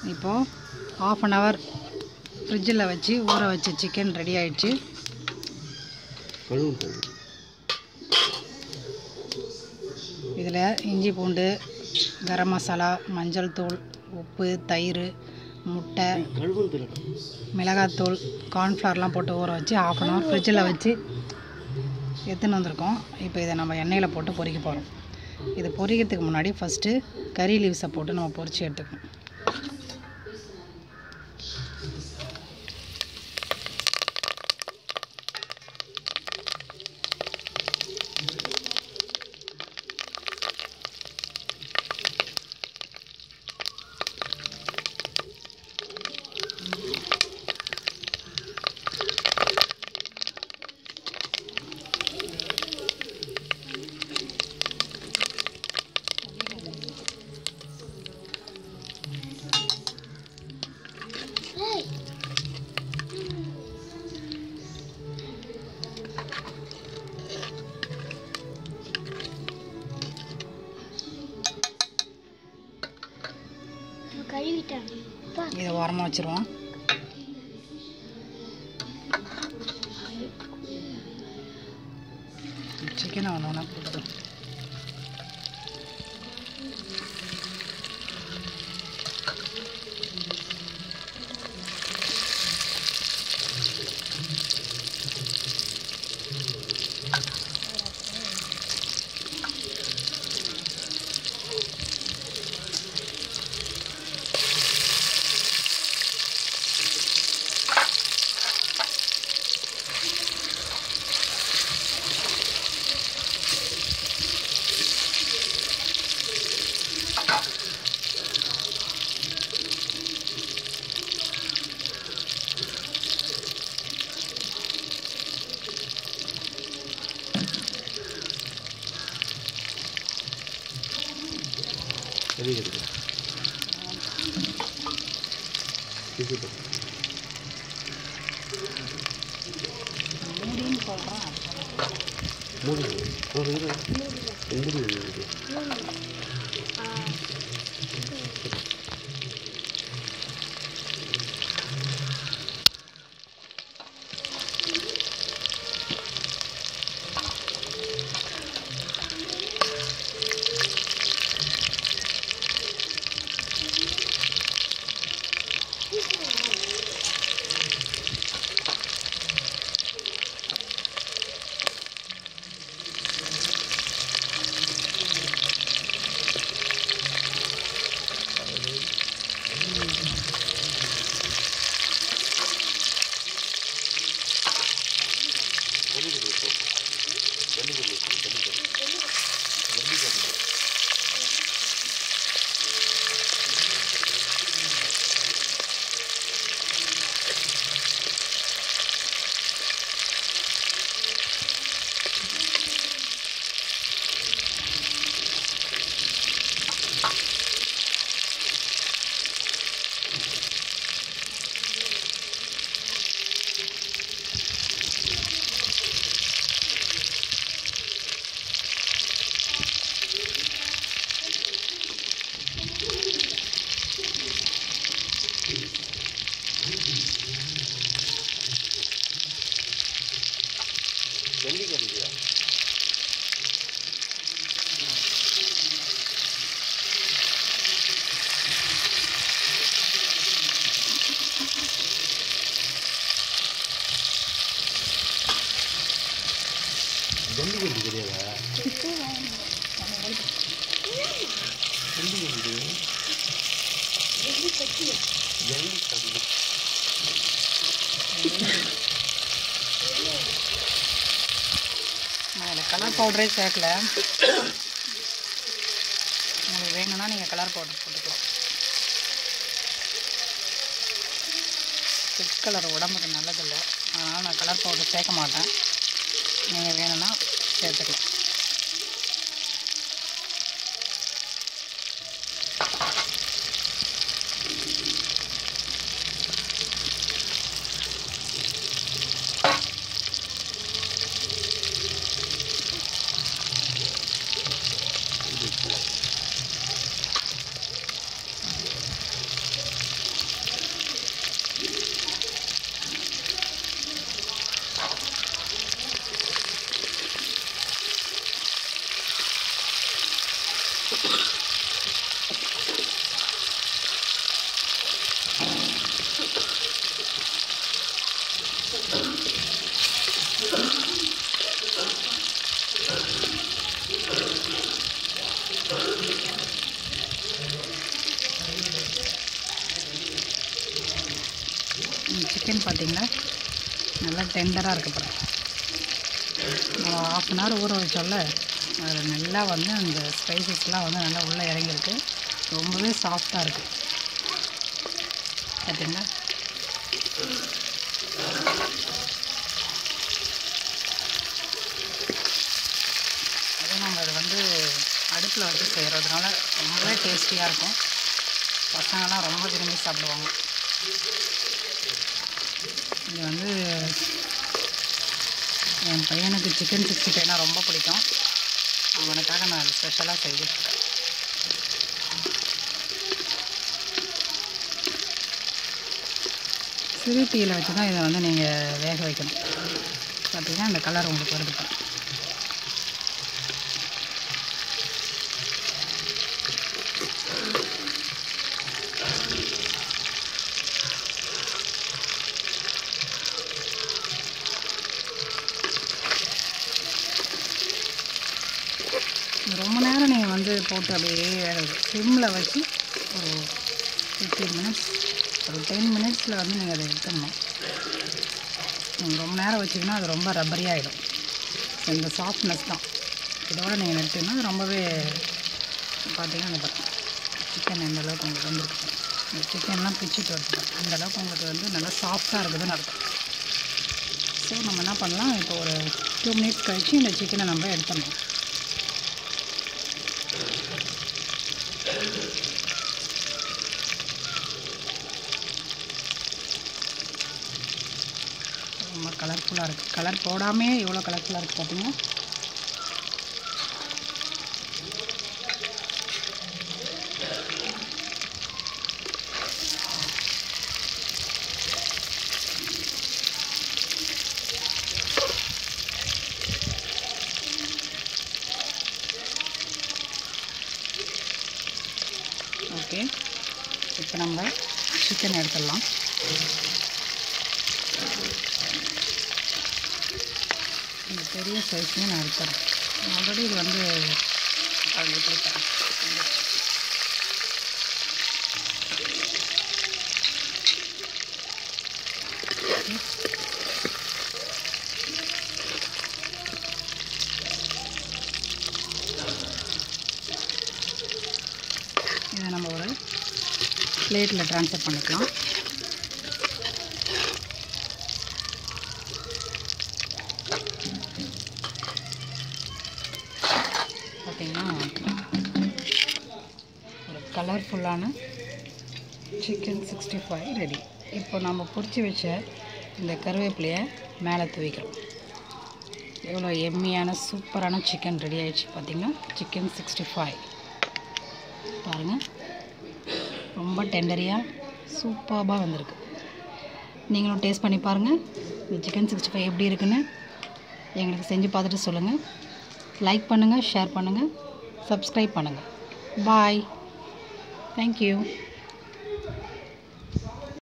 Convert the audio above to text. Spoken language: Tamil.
இப்போது ஆஃப் அன் ஹவர் ஃப்ரிட்ஜில் வச்சு ஊற வச்ச சிக்கன் ரெடி ஆயிடுச்சு கழுவும் தண்ணி இதில் இஞ்சி பூண்டு கரம் மசாலா மஞ்சள் தூள் உப்பு தயிர் முட்டை கழுவும் தண்ணி மிளகாத்தூள் கார்ன்ஃப்ளவர்லாம் போட்டு ஊற வச்சு ஆஃப் அன் ஹவர் ஃப்ரிட்ஜில் வச்சு எடுத்துன்னு வந்திருக்கோம் இப்போ இதை நம்ம எண்ணெயில் போட்டு பொரிக்க போகிறோம் இது பொரிக்கிறதுக்கு முன்னாடி ஃபஸ்ட்டு கறி லீவ்ஸை போட்டு நம்ம பொரிச்சு எடுத்துக்கணும் கழுவிட்டேன் இதை ஓரமாக வச்சுருவோம் சிக்கனை ஒன்று ஒன்றா போட்டுக்கலாம் கறி கிடைக்கும் மூடின்னு சொல்கிறேன் மூடி ஒரு இரு. மூடி இருக்கு. ஜல்லி கறியா ஜல்லி கறி தெரியாதா ஜல்லி கறி ஜல்லி கறி நான் இதில் கலர் பவுடரே சேர்க்கல உங்களுக்கு வேணும்னா நீங்கள் கலர் பவுடர் போட்டுக்கலாம் ரெட் கலர் உடம்புக்கு நல்லதில்லை அதனால் நான் கலர் பவுடர் சேர்க்க மாட்டேன் நீங்கள் வேணும்னா சேர்த்துக்கலாம் சிக்கன் பார்த்தீங்களா நல்லா டெண்டராக இருக்கு பாருங்க நம்ம ஆஃப் அன் ஹவர் ஊற வச்சோம்ல அதில் நல்லா வந்து அந்த ஸ்பைசஸ்லாம் வந்து நல்லா உள்ளே இறங்கியிருக்கு ரொம்பவே சாஃப்டாக இருக்குது பார்த்தீங்களா அதுவும் நம்ம இது வந்து அடுப்பில் வச்சு செய்கிறதுனால ரொம்பவே டேஸ்டியாக இருக்கும் பசங்கள்லாம் ரொம்ப விரும்பி சாப்பிடுவாங்க இது வந்து என் பையனுக்கு சிக்கன் சிக்ஸ்டி ஃபைவ்னா ரொம்ப பிடிக்கும் அவனுக்காக நான் அது ஸ்பெஷலாக செஞ்சுட்ருக்கேன் சிறு தீயில் வச்சு தான் இதை வந்து நீங்கள் வேக வைக்கணும் பார்த்தீங்கன்னா இந்த கலர் உங்களுக்கு வருது பாருங்க. இது ரொம்ப நேரம் நீங்கள் வந்து போட்டு அப்படியே வேக சிம்மில் வச்சு ஒரு ஃபிஃப்டீன் மினிட்ஸ் ஒரு டென் மினிட்ஸில் வந்து நீங்கள் அதை எடுத்துடணும் நீங்கள் ரொம்ப நேரம் வச்சிங்கன்னா அது ரொம்ப ரப்பரி ஆகிடும் இந்த சாஃப்ட்னஸ் தான் இதோட நீங்கள் நிறுத்தினா அது ரொம்பவே பார்த்தீங்கன்னா அந்த சிக்கன் எந்த அளவுக்கு உங்களுக்கு வந்துருக்கு பாருங்க. இந்த சிக்கன்லாம் பிச்சுட்டு வருது பாருங்க. அந்த அளவுக்கு உங்களுக்கு வந்து நல்லா சாஃப்டாக இருக்குதுன்னு அர்த்தம் ஸோ நம்ம என்ன பண்ணலாம் இப்போ ஒரு டூ மினிட்ஸ் கழித்து இந்த சிக்கனை நம்ம எடுத்துடணும் ரொம்ப கலர்ஃபுல்லாக இருக்குது கலர் போடாமே எவ்வளோ கலர்ஃபுல்லாக இருக்குது பார்த்தீங்கன்னா ஓகே இப்போ நம்ம சிக்கன் எடுத்துடலாம் இந்த பெரிய சைஸ்லேயும் நான் எடுத்துறேன் ஆல்ரெடி இது வந்து அது ஊற்றிருக்கேன் இதை நம்ம ஒரு பிளேட்டில் ட்ரான்ஸ்ஃபர் பண்ணிக்கலாம் பார்த்தீங்கன்னா ஒரு கலர்ஃபுல்லான சிக்கன் சிக்ஸ்டி ஃபைவ் ரெடி இப்போ நம்ம பொரிச்சு வச்ச இந்த கருவேப்பிலையை மேலே தூவிக்கிறோம் எவ்வளோ எம்மியான சூப்பரான சிக்கன் ரெடி ஆயிடுச்சு பார்த்தீங்கன்னா சிக்கன் சிக்ஸ்டி ஃபைவ் பாருங்கள் ரொம்ப டெண்டரியாக சூப்பராக வந்திருக்கு நீங்களும் டேஸ்ட் பண்ணி பாருங்கள் இந்த சிக்கன் சிக்ஸ்டி ஃபைவ் எப்படி இருக்குன்னு எங்களுக்கு செஞ்சு பார்த்துட்டு சொல்லுங்கள் லைக் பண்ணுங்கள் ஷேர் பண்ணுங்கள் சப்ஸ்கிரைப் பண்ணுங்கள் பாய் தேங்க்யூ